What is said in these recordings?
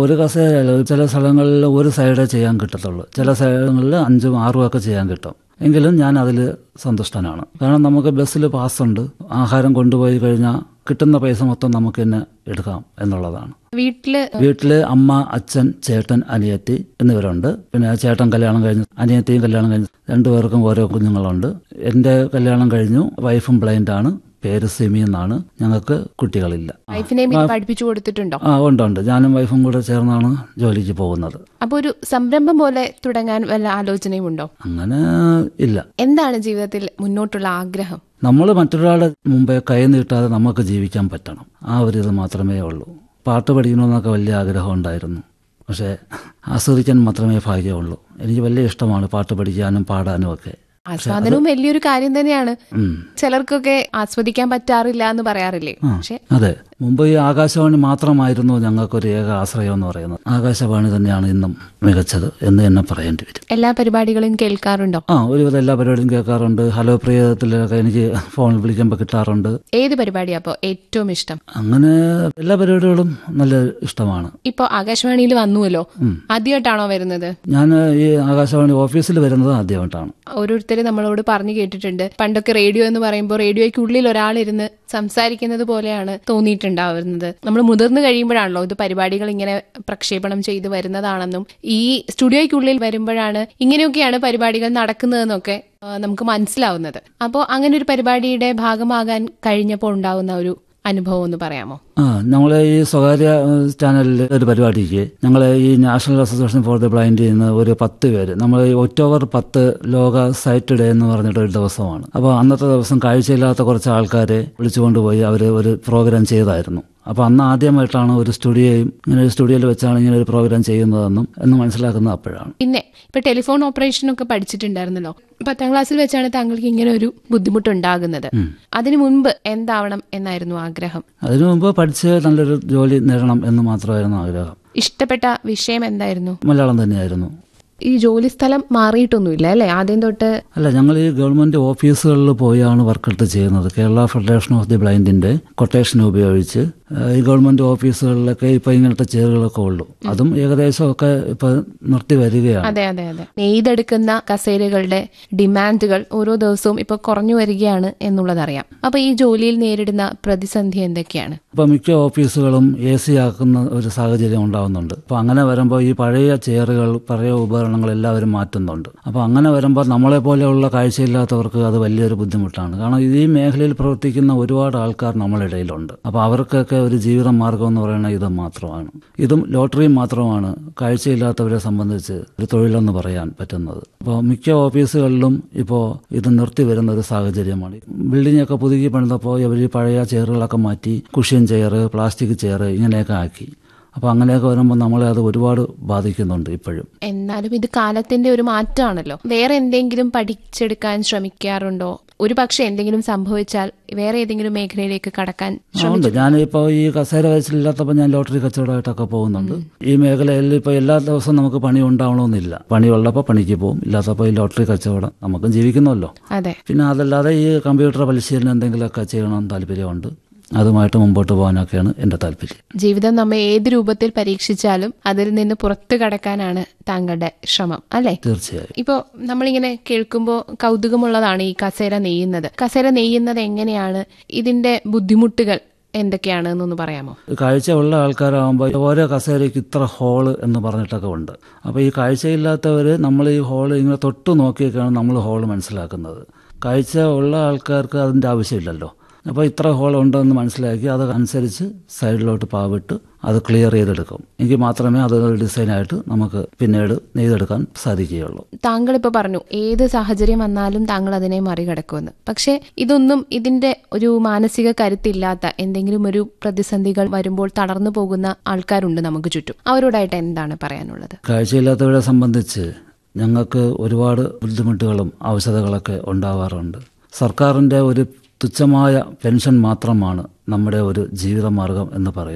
ഒരു കസേരയല്ല ചില സ്ഥലങ്ങളിൽ ഒരു സൈഡേ ചെയ്യാൻ കിട്ടത്തുള്ളൂ ചില സ്ഥലങ്ങളിൽ അഞ്ചും ആറും ഒക്കെ ചെയ്യാൻ കിട്ടും എങ്കിലും ഞാൻ അതിൽ സന്തുഷ്ടനാണ് കാരണം നമുക്ക് ബസ്സിൽ പാസ്സുണ്ട് ആഹാരം കൊണ്ടുപോയി കഴിഞ്ഞാൽ കിട്ടുന്ന പൈസ മൊത്തം നമുക്ക് തന്നെ എടുക്കാം എന്നുള്ളതാണ് വീട്ടില് വീട്ടില് അമ്മ അച്ഛൻ ചേട്ടൻ അനിയത്തി എന്നിവരുണ്ട് പിന്നെ ചേട്ടൻ കല്യാണം കഴിഞ്ഞു അനിയത്തിയും കല്യാണം കഴിഞ്ഞു രണ്ടുപേർക്കും ഓരോ കുഞ്ഞുങ്ങളുണ്ട് എൻ്റെ കല്യാണം കഴിഞ്ഞു വൈഫും ബ്ലൈൻഡ് ആണ് പേര് സിമി എന്നാണ് ഞങ്ങൾക്ക് കുട്ടികളില്ല വൈഫിനെ പഠിപ്പിച്ചു കൊടുത്തിട്ടുണ്ടോ ആ ഉണ്ട് ഉണ്ട് ഞാനും വൈഫും കൂടെ ചേർന്നാണ് ജോലിക്ക് പോകുന്നത് അപ്പൊ ഒരു സംരംഭം പോലെ തുടങ്ങാൻ വല്ല ആലോചനയും ഉണ്ടോ അങ്ങനെ ഇല്ല എന്താണ് ജീവിതത്തിൽ മുന്നോട്ടുള്ള ആഗ്രഹം നമ്മൾ മറ്റൊരാളുടെ മുമ്പേ കൈ നീട്ടാതെ നമുക്ക് ജീവിക്കാൻ പറ്റണം ആ ഒരു ഇത് മാത്രമേ ഉള്ളൂ പാട്ട് പഠിക്കണമെന്നൊക്കെ വലിയ ആഗ്രഹം ഉണ്ടായിരുന്നു പക്ഷേ ആസ്വദിക്കാൻ മാത്രമേ ഭാഗ്യമുള്ളൂ എനിക്ക് വലിയ ഇഷ്ടമാണ് പാട്ട് പഠിക്കാനും പാടാനും ഒക്കെ ആസ്വാദനവും വലിയൊരു കാര്യം തന്നെയാണ് ഉം. ചിലർക്കൊക്കെ ആസ്വദിക്കാൻ പറ്റാറില്ല എന്ന് പറയാറില്ലേ പക്ഷെ അതെ മുമ്പ് ഈ ആകാശവാണി മാത്രമായിരുന്നു ഞങ്ങൾക്കൊരു ഏക ആശ്രയം എന്ന് പറയുന്നത് ആകാശവാണി തന്നെയാണ് ഇന്നും മികച്ചത് എന്ന് തന്നെ പറയേണ്ടി വരും എല്ലാ പരിപാടികളും കേൾക്കാറുണ്ടോ ആ ഒരുവിധം എല്ലാ പരിപാടിയും കേൾക്കാറുണ്ട് ഹലോ പ്രിയത്തിലൊക്കെ എനിക്ക് ഫോൺ വിളിക്കുമ്പോൾ കിട്ടാറുണ്ട് ഏത് പരിപാടിയാ അപ്പോ ഏറ്റവും ഇഷ്ടം അങ്ങനെ എല്ലാ പരിപാടികളും നല്ല ഇഷ്ടമാണ് ഇപ്പൊ ആകാശവാണിയിൽ വന്നുവല്ലോ ആദ്യമായിട്ടാണോ വരുന്നത് ഞാൻ ഈ ആകാശവാണി ഓഫീസിൽ വരുന്നത് ആദ്യമായിട്ടാണ് ഓരോരുത്തർ നമ്മളോട് പറഞ്ഞു കേട്ടിട്ടുണ്ട് പണ്ടൊക്കെ റേഡിയോ എന്ന് പറയുമ്പോൾ റേഡിയോയ്ക്കുള്ളിൽ ഒരാളിരുന്ന് സംസാരിക്കുന്നത് പോലെയാണ് തോന്നിയിട്ടുണ്ടാവുന്നത് നമ്മൾ മുതിർന്നു കഴിയുമ്പോഴാണല്ലോ ഇത് പരിപാടികൾ ഇങ്ങനെ പ്രക്ഷേപണം ചെയ്ത് വരുന്നതാണെന്നും ഈ സ്റ്റുഡിയോയ്ക്കുള്ളിൽ വരുമ്പോഴാണ് ഇങ്ങനെയൊക്കെയാണ് പരിപാടികൾ നടക്കുന്നതെന്നൊക്കെ ആ, നമുക്ക് മനസ്സിലാവുന്നത് അപ്പോൾ അങ്ങനെ ഒരു പരിപാടിയുടെ ഭാഗമാകാൻ കഴിഞ്ഞപ്പോൾ ഉണ്ടാവുന്ന ഒരു അനുഭവം ഒന്ന് പറയാമോ ആ ഞങ്ങളെ ഈ സ്വകാര്യ ഏഹ്, ചാനലിൽ ഒരു പരിപാടിക്ക് ഞങ്ങളെ ഈ നാഷണൽ അസോസിയേഷൻ ഫോർ ദി ബ്ലൈൻഡിൽ നിന്ന് ഒരു പത്ത് പേര് നമ്മൾ ഈ ഒക്ടോബർ പത്ത് ലോക സൈറ്റ് ഡേ എന്ന് പറഞ്ഞിട്ട് ഒരു ദിവസമാണ് അപ്പോൾ അന്നത്തെ ദിവസം കാഴ്ചയില്ലാത്ത കുറച്ച് ആൾക്കാരെ വിളിച്ചുകൊണ്ടുപോയി അവർ ഒരു പ്രോഗ്രാം ചെയ്തായിരുന്നു അപ്പോൾ അന്ന് ആദ്യമായിട്ടാണ് ഒരു സ്റ്റുഡിയോയും ഇങ്ങനെ ഒരു സ്റ്റുഡിയോയിൽ വെച്ചാണ് ഇങ്ങനെ ഒരു പ്രോഗ്രാം ചെയ്യുന്നതെന്നും എന്ന് മനസ്സിലാക്കുന്നത് അപ്പോഴാണ് പിന്നെ ഇപ്പൊ ടെലിഫോൺ ഓപ്പറേഷൻ ഒക്കെ പഠിച്ചിട്ടുണ്ടായിരുന്നല്ലോ പത്താം ക്ലാസ്സിൽ വെച്ചാണ് താങ്കൾക്ക് ഇങ്ങനെ ഒരു ബുദ്ധിമുട്ടുണ്ടാകുന്നത് അതിനു മുൻപ് എന്താവണം എന്നായിരുന്നു ആഗ്രഹം അതിനു മുമ്പ് പഠിച്ച് നല്ലൊരു ജോലി നേടണം എന്ന് മാത്രമായിരുന്നു ആഗ്രഹം ഇഷ്ടപ്പെട്ട വിഷയം എന്തായിരുന്നു മലയാളം തന്നെയായിരുന്നു ഈ ജോലി സ്ഥലം മാറിയിട്ടൊന്നുമില്ല അല്ലെ ആദ്യം തൊട്ട് അല്ല ഞങ്ങൾ ഈ ഗവൺമെന്റ് ഓഫീസുകളിൽ പോയാണ് വർക്കൗട്ട് ചെയ്യുന്നത് കേരള ഫെഡറേഷൻ ഓഫ് ദി ബ്ലൈൻഡിന്റെ കൊട്ടേഷൻ ഉപയോഗിച്ച് ഏഹ്, ഈ ഗവൺമെന്റ് ഓഫീസുകളിലൊക്കെ ഇപ്പൊ ഇങ്ങനത്തെ ചെയറുകളൊക്കെ ഉള്ളൂ അതും ഏകദേശം ഒക്കെ ഇപ്പൊ നിർത്തി വരികയാണ് അതെ അതെ അതെ നെയ്തെടുക്കുന്ന കസേരകളുടെ ഡിമാൻഡുകൾ ഓരോ ദിവസവും ഇപ്പൊ കുറഞ്ഞു വരികയാണ് എന്നുള്ളതറിയാം അപ്പൊ ഈ ജോലിയിൽ നേരിടുന്ന പ്രതിസന്ധി എന്തൊക്കെയാണ് ഇപ്പൊ മിക്ക ഓഫീസുകളും എ സി ആക്കുന്ന ഒരു സാഹചര്യം ഉണ്ടാവുന്നുണ്ട് അപ്പൊ അങ്ങനെ വരുമ്പോൾ ഈ പഴയ ചെയറുകൾ പഴയ ഉപകരണങ്ങൾ എല്ലാവരും മാറ്റുന്നുണ്ട് അപ്പൊ അങ്ങനെ വരുമ്പോൾ നമ്മളെ പോലെയുള്ള കാഴ്ചയില്ലാത്തവർക്ക് അത് വലിയൊരു ബുദ്ധിമുട്ടാണ് കാരണം ഈ മേഖലയിൽ പ്രവർത്തിക്കുന്ന ഒരുപാട് ആൾക്കാർ നമ്മുടെ ഇടയിലുണ്ട് അപ്പൊ അവർക്കൊക്കെ ഒരു ജീവിത മാർഗം എന്ന് പറയുന്നത് ഇത് മാത്രമാണ് ഇതും ലോട്ടറിയും മാത്രമാണ് കാഴ്ചയില്ലാത്തവരെ സംബന്ധിച്ച് ഒരു തൊഴിലെന്ന് പറയാൻ പറ്റുന്നത് അപ്പോൾ മിക്ക ഓഫീസുകളിലും ഇപ്പോൾ ഇത് നിർത്തി വരുന്ന ഒരു സാഹചര്യമാണ് ബിൽഡിംഗ് ഒക്കെ പുതുക്കി പണിതപ്പോൾ ഇവർ ഈ പഴയ ചെയറുകളൊക്കെ മാറ്റി കുഷ്യൻ ചെയർ പ്ലാസ്റ്റിക് ചെയർ ഇങ്ങനെയൊക്കെ ആക്കി അപ്പോൾ അങ്ങനെയൊക്കെ വരുമ്പോൾ നമ്മളെ അത് ഒരുപാട് ബാധിക്കുന്നുണ്ട് ഇപ്പോഴും എന്നാലും ഇത് കാലത്തിന്റെ ഒരു മാറ്റമാണല്ലോ വേറെ എന്തെങ്കിലും പഠിച്ചെടുക്കാൻ ശ്രമിക്കാറുണ്ടോ ഒരു പക്ഷെ എന്തെങ്കിലും സംഭവിച്ചാൽ വേറെ ഏതെങ്കിലും മേഖലയിലേക്ക് കടക്കാൻ ആ, ഉണ്ട് ഞാനിപ്പോൾ ഈ കസേര വയസ്സിലില്ലാത്തപ്പോൾ ഞാൻ ലോട്ടറി കച്ചവടമായിട്ടൊക്കെ പോകുന്നുണ്ട് ഈ മേഖലയിൽ ഇപ്പോൾ എല്ലാ ദിവസവും നമുക്ക് പണി ഉണ്ടാവണമെന്നില്ല പണിയുള്ളപ്പോൾ പണിക്ക് പോകും ഇല്ലാത്തപ്പോൾ ഈ ലോട്ടറി കച്ചവടം നമുക്കും ജീവിക്കുന്നുമല്ലോ അതെ പിന്നെ അതല്ലാതെ ഈ കമ്പ്യൂട്ടർ പരിശീലനം എന്തെങ്കിലുമൊക്കെ ചെയ്യണം താല്പര്യമുണ്ട് അതുമായിട്ട് മുമ്പോട്ട് പോകാനൊക്കെയാണ് എൻ്റെ താല്പര്യം ജീവിതം നമ്മെ ഏത് രൂപത്തിൽ പരീക്ഷിച്ചാലും അതിൽ നിന്ന് പുറത്തു കടക്കാനാണ് താങ്കളുടെ ശ്രമം അല്ലെ തീർച്ചയായും ഇപ്പോ നമ്മളിങ്ങനെ കേൾക്കുമ്പോൾ കൗതുകമുള്ളതാണ് ഈ കസേര നെയ്യുന്നത് കസേര നെയ്യുന്നത് എങ്ങനെയാണ് ഇതിന്റെ ബുദ്ധിമുട്ടുകൾ എന്തൊക്കെയാണ് എന്നൊന്ന് പറയാമോ കാഴ്ച ഉള്ള ആൾക്കാരാകുമ്പോൾ ഓരോ കസേരയ്ക്ക് ഇത്ര ഹോള് എന്ന് പറഞ്ഞിട്ടൊക്കെ ഉണ്ട് അപ്പോൾ ഈ കാഴ്ചയില്ലാത്തവർ നമ്മൾ ഈ ഹോള് ഇങ്ങനെ തൊട്ട് നോക്കിയൊക്കെയാണ് നമ്മൾ ഹോള് മനസ്സിലാക്കുന്നത് കാഴ്ച ഉള്ള ആൾക്കാർക്ക് അതിൻ്റെ ആവശ്യമില്ലല്ലോ അപ്പോൾ ഇത്ര ഹോൾ ഉണ്ടെന്ന് മനസ്സിലാക്കി അത് അനുസരിച്ച് സൈഡിലോട്ട് പാവിട്ട് അത് ക്ലിയർ ചെയ്തെടുക്കും എങ്കിൽ മാത്രമേ അതൊരു ഡിസൈനായിട്ട് നമുക്ക് പിന്നീട് നെയ്തെടുക്കാൻ സാധിക്കുകയുള്ളൂ താങ്കൾ ഇപ്പൊ പറഞ്ഞു ഏത് സാഹചര്യം വന്നാലും താങ്കൾ അതിനെ മറികടക്കുമെന്ന് പക്ഷെ ഇതൊന്നും ഇതിന്റെ ഒരു മാനസിക കരുത്തില്ലാത്ത എന്തെങ്കിലും ഒരു പ്രതിസന്ധികൾ വരുമ്പോൾ തളർന്നു പോകുന്ന ആൾക്കാരുണ്ട് നമുക്ക് ചുറ്റും അവരോടായിട്ട് എന്താണ് പറയാനുള്ളത് കാഴ്ചയില്ലാത്തവരെ സംബന്ധിച്ച് ഞങ്ങൾക്ക് ഒരുപാട് ബുദ്ധിമുട്ടുകളും ആവശ്യതകളൊക്കെ ഉണ്ടാവാറുണ്ട് സർക്കാരിൻ്റെ ഒരു തുച്ഛമായ പെൻഷൻ മാത്രമാണ് നമ്മുടെ ഒരു ജീവിതമാർഗം എന്ന് പറയുന്നത്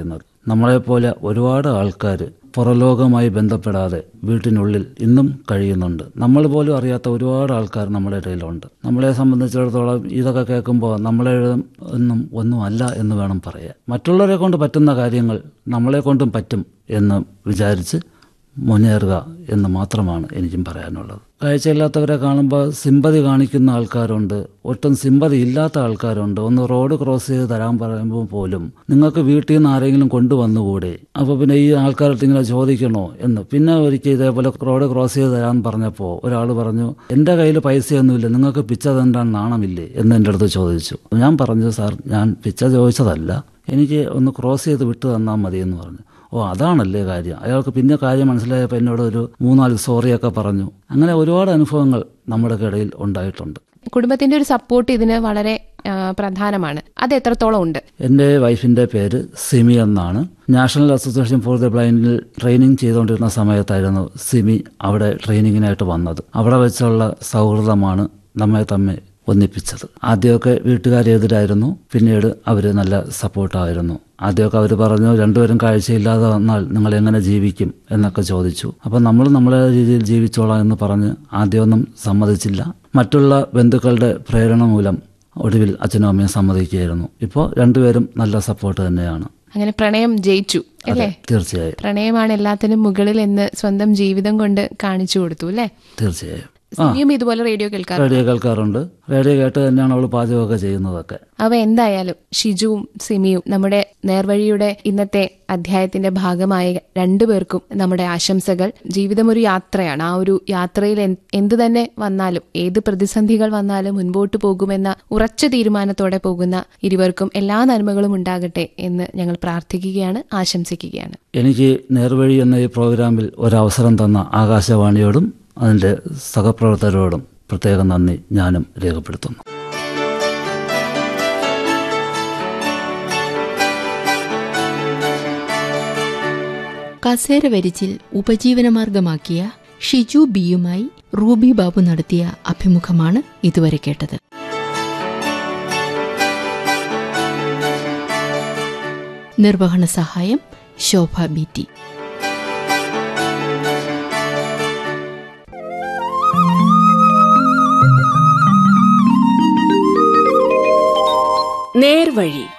നമ്മളെപ്പോലെ ഒരുപാട് ആൾക്കാർ പുറലോകവുമായി ബന്ധപ്പെടാതെ വീട്ടിനുള്ളിൽ ഇന്നും കഴിയുന്നുണ്ട് നമ്മൾ പോലും അറിയാത്ത ഒരുപാട് ആൾക്കാർ നമ്മുടെ ഇടയിലുണ്ട് നമ്മളെ സംബന്ധിച്ചിടത്തോളം ഇതൊക്കെ കേൾക്കുമ്പോൾ നമ്മളെ ഒന്നും ഒന്നും അല്ല എന്ന് വേണം പറയാൻ മറ്റുള്ളവരെ കൊണ്ട് പറ്റുന്ന കാര്യങ്ങൾ നമ്മളെ കൊണ്ടും പറ്റും എന്ന് വിചാരിച്ച് മുന്നേറുക എന്ന് മാത്രമാണ് എനിക്കും പറയാനുള്ളത് കാഴ്ചയില്ലാത്തവരെ കാണുമ്പോൾ സിമ്പതി കാണിക്കുന്ന ആൾക്കാരുണ്ട് ഒട്ടും സിമ്പതി ഇല്ലാത്ത ആൾക്കാരുണ്ട് ഒന്ന് റോഡ് ക്രോസ് ചെയ്ത് തരാൻ പറയുമ്പോൾ പോലും നിങ്ങൾക്ക് വീട്ടിൽ നിന്ന് ആരെങ്കിലും കൊണ്ടുവന്നുകൂടെ അപ്പോൾ പിന്നെ ഈ ആൾക്കാരുടെ ഇങ്ങനെ ചോദിക്കണോ എന്ന് പിന്നെ ഒരിക്കൽ ഇതേപോലെ റോഡ് ക്രോസ് ചെയ്ത് തരാൻ പറഞ്ഞപ്പോൾ ഒരാൾ പറഞ്ഞു എൻ്റെ കയ്യിൽ പൈസയൊന്നുമില്ല നിങ്ങൾക്ക് പിച്ച തണ്ടാൻ നാണമില്ലേ എന്ന് എൻ്റെ അടുത്ത് ചോദിച്ചു ഞാൻ പറഞ്ഞു സാർ ഞാൻ പിച്ച ചോദിച്ചതല്ല എനിക്ക് ഒന്ന് ക്രോസ് ചെയ്ത് വിട്ടു തന്നാൽ മതി എന്ന് പറഞ്ഞു ഓ അതാണല്ലേ കാര്യം അയാൾക്ക് പിന്നെ കാര്യം മനസ്സിലായപ്പോൾ എന്നോട് ഒരു മൂന്നാല് സോറിയൊക്കെ പറഞ്ഞു അങ്ങനെ ഒരുപാട് അനുഭവങ്ങൾ നമ്മുടെ ഇടയിൽ ഉണ്ടായിട്ടുണ്ട് കുടുംബത്തിന്റെ ഒരു സപ്പോർട്ട് ഇതിന് വളരെ ആ, പ്രധാനമാണ് അത് എത്രത്തോളം ഉണ്ട് എൻ്റെ വൈഫിൻ്റെ പേര് സിമി എന്നാണ് നാഷണൽ അസോസിയേഷൻ ഫോർ ദ ബ്ലൈൻഡിൽ ട്രെയിനിങ് ചെയ്തുകൊണ്ടിരുന്ന സമയത്തായിരുന്നു സിമി അവിടെ ട്രെയിനിങ്ങിനായിട്ട് വന്നത് അവിടെ വെച്ചുള്ള സൗഹൃദമാണ് നമ്മെ തമ്മിൽ ഒന്നിപ്പിച്ചത് ആദ്യമൊക്കെ വീട്ടുകാരെതിരായിരുന്നു പിന്നീട് അവർ നല്ല സപ്പോർട്ടായിരുന്നു ആദ്യമൊക്കെ അവർ പറഞ്ഞു രണ്ടുപേരും കാഴ്ചയില്ലാതെ വന്നാൽ നിങ്ങൾ എങ്ങനെ ജീവിക്കും എന്നൊക്കെ ചോദിച്ചു അപ്പം നമ്മൾ നമ്മളെ രീതിയിൽ ജീവിച്ചോളാം എന്ന് പറഞ്ഞ് ആദ്യമൊന്നും സമ്മതിച്ചില്ല മറ്റുള്ള ബന്ധുക്കളുടെ പ്രേരണ മൂലം ഒടുവിൽ അച്ഛനും അമ്മയും സമ്മതിക്കുകയായിരുന്നു ഇപ്പോൾ രണ്ടുപേരും നല്ല സപ്പോർട്ട് തന്നെയാണ് അങ്ങനെ പ്രണയം ജയിച്ചു അല്ലേ തീർച്ചയായും പ്രണയമാണ് എല്ലാത്തിനും മുകളിൽ എന്ന് സ്വന്തം ജീവിതം കൊണ്ട് കാണിച്ചു കൊടുത്തു അല്ലേ തീർച്ചയായും സിനിയും ഇതുപോലെ റേഡിയോ കേൾക്കാറ് റേഡിയോ കേൾക്കാറുണ്ട് റേഡിയോ കേട്ട് തന്നെയാണ് അവൾ പാചകമൊക്കെ ചെയ്യുന്നതൊക്കെ അവ എന്തായാലും ഷിജുവും സിമിയും നമ്മുടെ നേർവഴിയുടെ ഇന്നത്തെ അധ്യായത്തിന്റെ ഭാഗമായ രണ്ടുപേർക്കും നമ്മുടെ ആശംസകൾ ജീവിതം ഒരു യാത്രയാണ് ആ ഒരു യാത്രയിൽ എന്ത് എന്ത് തന്നെ വന്നാലും ഏത് പ്രതിസന്ധികൾ വന്നാലും മുൻപോട്ട് പോകുമെന്ന ഉറച്ച തീരുമാനത്തോടെ പോകുന്ന ഇരുവർക്കും എല്ലാ നന്മകളും ഉണ്ടാകട്ടെ എന്ന് ഞങ്ങൾ പ്രാർത്ഥിക്കുകയാണ് ആശംസിക്കുകയാണ് എനിക്ക് നേർവഴി എന്ന ഈ പ്രോഗ്രാമിൽ ഒരവസരം തന്ന ആകാശവാണിയോടും അതിൻ്റെ സഹപ്രവർത്തകരോടും പ്രത്യേകം നന്ദി ഞാനും രേഖപ്പെടുത്തുന്നു കസേര വരിച്ചിൽ ഉപജീവനമാർഗമാക്കിയ ഷിജു ബിയുമായി റൂബി ബാബു നടത്തിയ അഭിമുഖമാണ് ഇതുവരെ കേട്ടത് നിർവഹണ സഹായം ശോഭ ബി ടി നേർവഴി